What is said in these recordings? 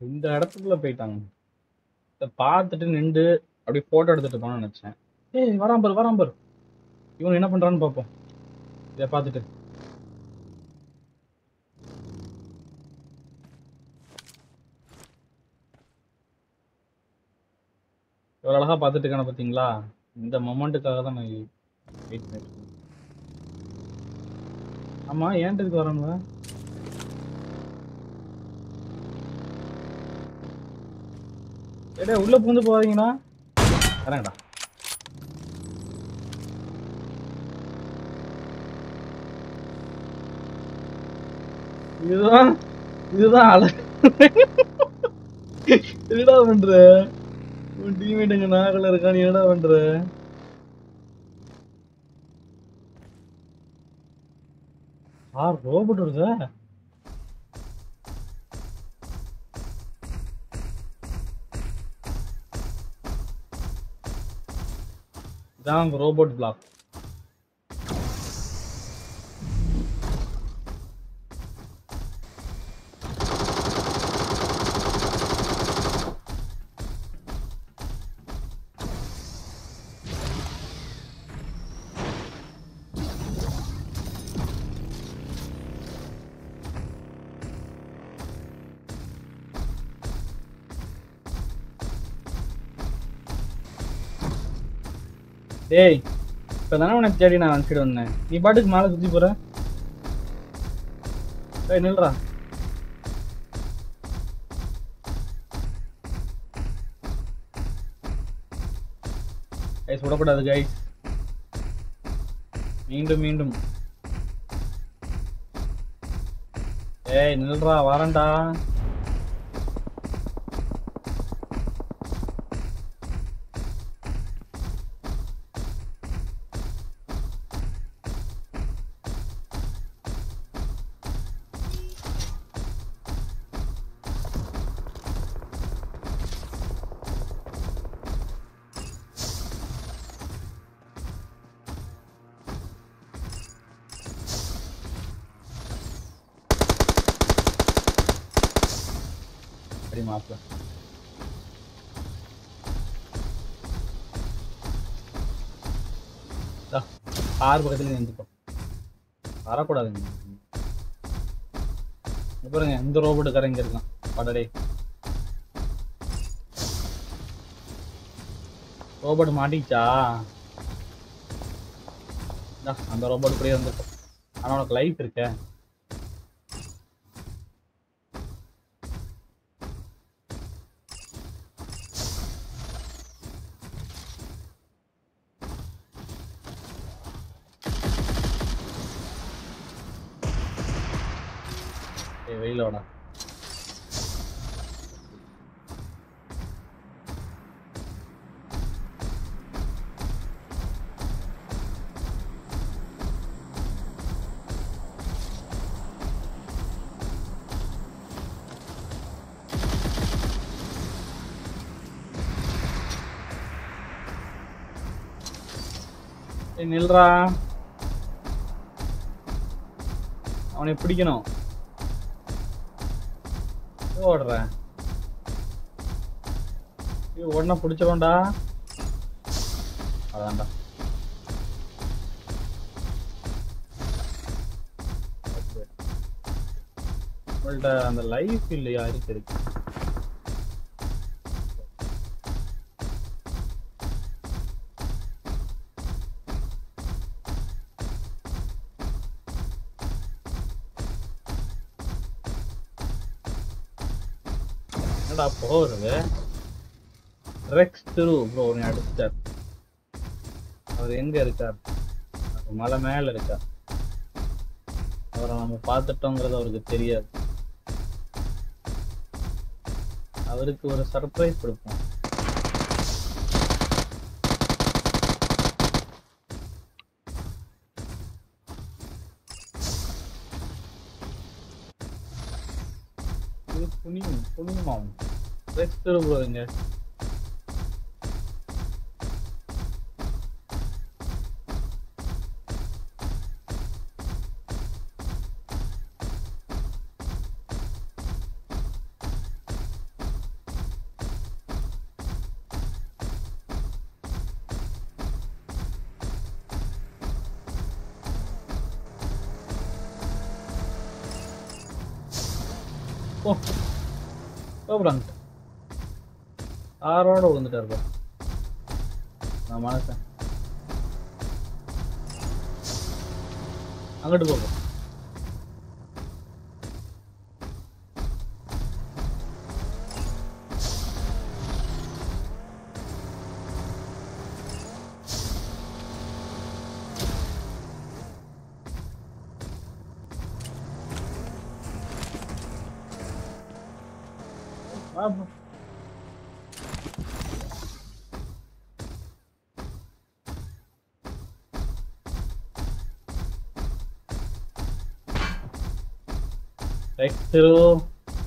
இந்த இடத்துக்குள்ள போயிட்டாங்க இத பார்த்துட்டு நின்று அப்படியே போட்டோ எடுத்துட்டு போனோம்னு நினைச்சேன் ஏய் வரான் பாரு வரான் பாரு இவன் என்ன பண்றான்னு பார்ப்போம் இதை பார்த்துட்டு எவ்வளவு அழகா பார்த்துட்டு இருக்கான பாத்தீங்களா இந்த மொமெண்ட்டுக்காக தான் நான் வெயிட் பண்ணிட்டு இருக்கேன். ஆமா ஏன்ட்டு இதுக்கு வரானுங்க ஏடா உள்ள பூந்து போவீங்கண்ணா வரேங்கடா இதுதான் இதுதான் அழ என்னடா பண்ற உன் டீமேட் எங்க நாகல இருக்கா நீ என்னடா பண்ற ஆ ரோபோட் வருதா இதான் ரோபோட் பிளாக் டேய் இப்போ தானே உனக்கு தேடி நான் அனுப்பிச்சிட்டு வந்தேன் நீ பாட்டுக்கு மேலே சுற்றி போற டேய் நில்றா கைஸ் விடக்கூடாது கைஸ் மீண்டும் மீண்டும் ஏய் நில்றா வரேன்டா சரி மாப்பிள்ள கார் பக்கத்துல நின்றுப்போம் வரக்கூடாதுங்க இங்க பாருங்க இந்த ரோபோட் கரை இங்க இருக்கான் படடே ரோபோட் மாட்டிக்கிச்சா இந்தா, அந்த ரோபோட் கூடயே வந்துருக்கும் ஆனா உனக்கு லைஃப் இருக்கே ஏய் வெயில வாடா ஏய் நில்றா அவனை பிடிக்கணும் எங்க ஓடுற ஐயோ உடனே பிடிச்சிடும்டா அதான்டா உங்கள்ட்ட அந்த லைஃப் இல்லையா இருக்கு இருக்கு என்னடா போகிறது ரெக்ஸ் திரு ப்ரோ நீ அடிச்சிட்டார் அவர் எங்க இருக்கார் அவர் மலை மேல இருக்கார் அவரை நம்ம பார்த்துட்டோங்கிறது அவருக்கு தெரியாது அவருக்கு ஒரு சர்ப்ரைஸ் கொடுப்போம் இது புனியும் புனியுமாம் ரெக்ஸ் திரு ப்ரோ எங்க ஓ சூப்பராங்க ஆரோட விழுந்துட்டாரு பா நான் மனசன் அங்கிட்டு போகும் வா bro. Right through.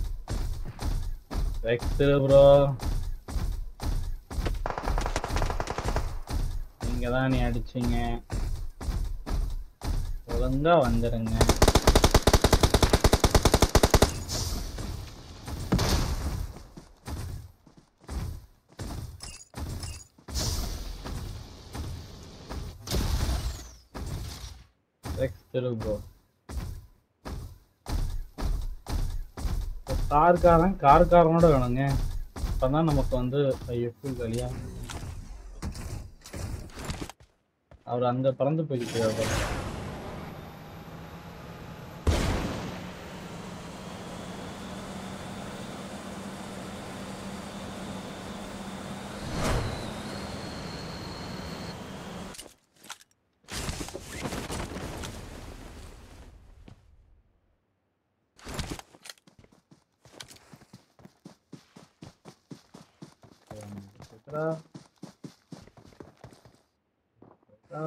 Right through bro. நீங்க தான் நீ அடிச்சீங்க ஒழுங்கா வந்துருங்க Right through bro. கார்காரன் கார்காரனோட வேணுங்க அப்பதான் நமக்கு வந்து ஐயோ ஃபுல் வழியா அவர் அங்க பறந்து போய்கிட்டு இருக்காரு. சித்ரா சித்ரா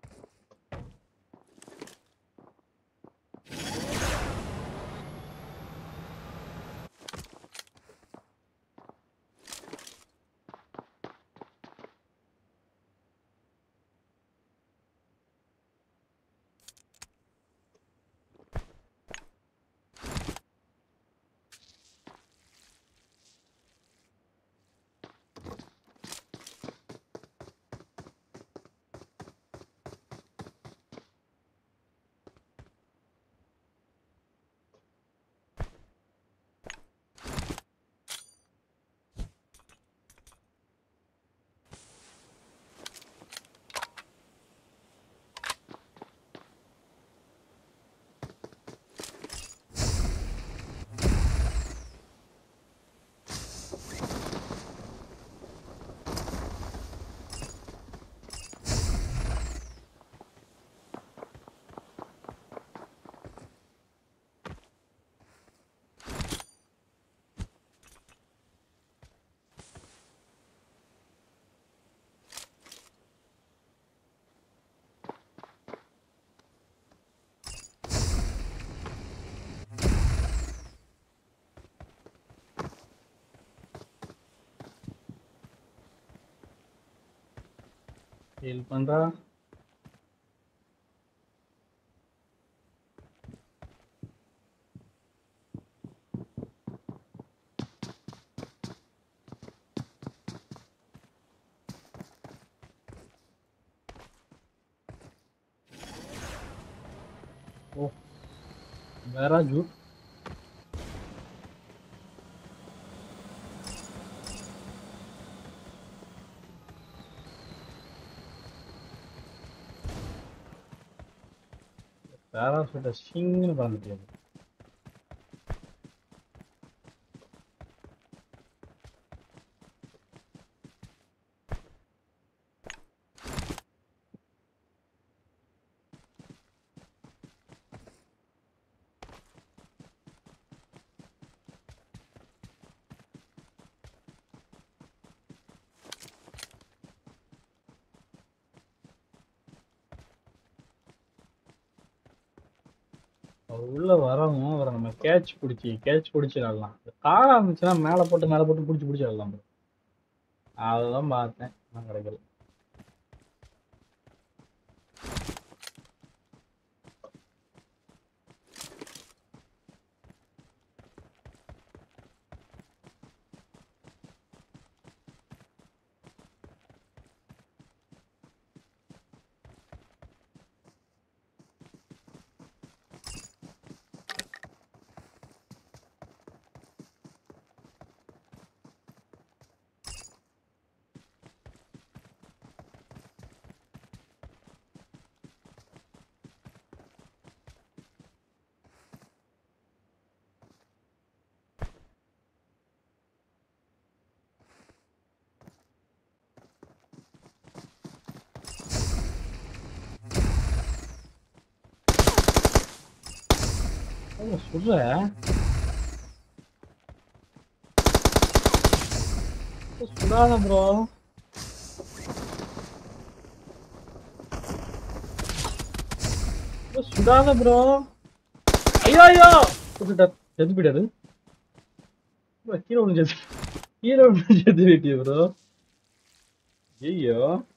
ஹீல் பண்றா ஓ வேற ஜூட் பேராசூட்டை சிங்னு பறந்துட்டு அவர் உள்ள வரவும் அவரை நம்ம கேட்ச் பிடிச்சி கேட்ச் பிடிச்சி விளாடலாம் காரா இருந்துச்சுன்னா மேலே போட்டு மேலே போட்டு பிடிச்சி பிடிச்சி விளாடலாம் bro. அதுதான் பார்த்தேன் நான் கிடைக்கல ஓ, சுடுற ஓ, சுடாத ப்ரோ சுடாத ப்ரோ ஐயோ ஐயோ சுட்டுட்டார் செத்து போயிட்டாரு bro, கீழே ஒன்று செத்து கீழே ஒன்று செத்து போயிட்டிய ப்ரோ ஐயோ